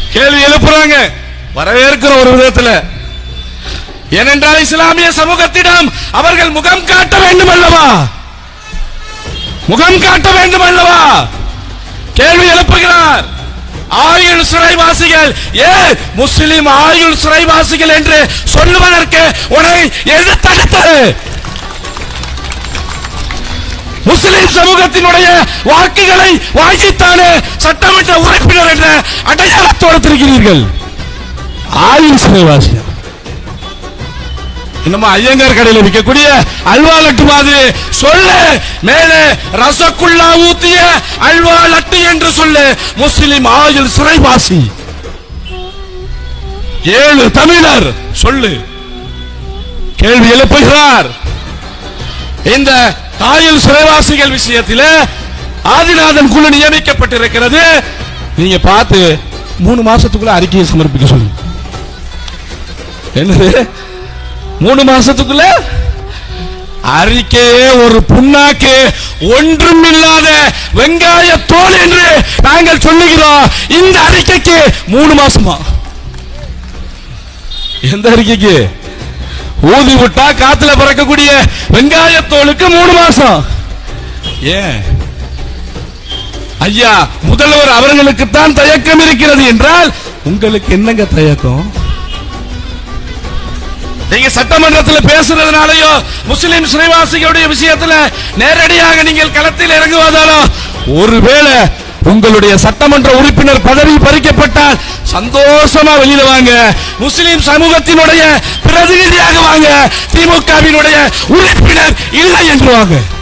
கேள்வி எழுப்புறாங்க வரவேற்கிற ஒரு விதத்துல ஏனென்றால் இஸ்லாமிய சமூகத்திடம் அவர்கள் முகம் காட்ட வேண்டும் அல்லவா முகம் காட்ட வேண்டும் அல்லவா கேள்வி எழுப்புகிறார் ஆயுள் சிறைவாசிகள் ஏ முஸ்லிம் ஆயுள் சிறைவாசிகள் என்று சொல்லுவதற்கு உன்னை எது தடுத்தது முஸ்லிம் சமூகத்தினுடைய வாக்குகளை வாங்கித்தானே சட்டமன்ற உறுப்பினர் என்ற அடையாளத்தோடு திருக்கிறீர்கள் ஆயுள் சிறைவாசிகள் இன்னும் ஐயங்கார் கடையில் விற்கக்கூடிய அல்வா லட்டு மாதிரி சொல்லு மேலே ரசகுல்லா ஊத்திய அல்வா லட்டு என்று சொல்லு முஸ்லிம் ஆயுள் சிறைவாசி ஏழு தமிழர் சொல்லு கேள்வி எழுப்புகிறார் இந்த ஆயுள் சிறைவாசிகள் விஷயத்தில் ஆதிநாதன் குழு நியமிக்கப்பட்டிருக்கிறது நீங்க பார்த்து மூணு மாசத்துக்குள்ள அறிக்கையை சமர்ப்பிக்க சொல்லு என்னது மூணு மாசத்துக்குள்ள அறிக்கையே ஒரு புண்ணாக்கு ஒன்றும் இல்லாத வெங்காய தோல் என்று நாங்கள் சொல்லுகிறோம் இந்த அறிக்கைக்கு மூணு மாசமா எந்த அறிக்கைக்கு ஊதி விட்டா காத்துல பறக்கக்கூடிய வெங்காயத்தோலுக்கு மூணு மாசம் ஏன் ஐயா முதல்வர் அவர்களுக்குத்தான் தயக்கம் இருக்கிறது என்றால் உங்களுக்கு என்னங்க தயக்கம் நீங்க சட்டமன்றத்தில் பேசுறதுனாலயோ முஸ்லிம் சிறைவாசிகளுடைய விஷயத்துல நேரடியாக நீங்கள் களத்தில் இறங்குவதாலோ ஒருவேளை உங்களுடைய சட்டமன்ற உறுப்பினர் பதவி பறிக்கப்பட்டால் சந்தோஷமா வெளியில வாங்க முஸ்லிம் சமூகத்தினுடைய பிரதிநிதியாக வாங்க திமுகவினுடைய உறுப்பினர் இல்லை என்று வாங்க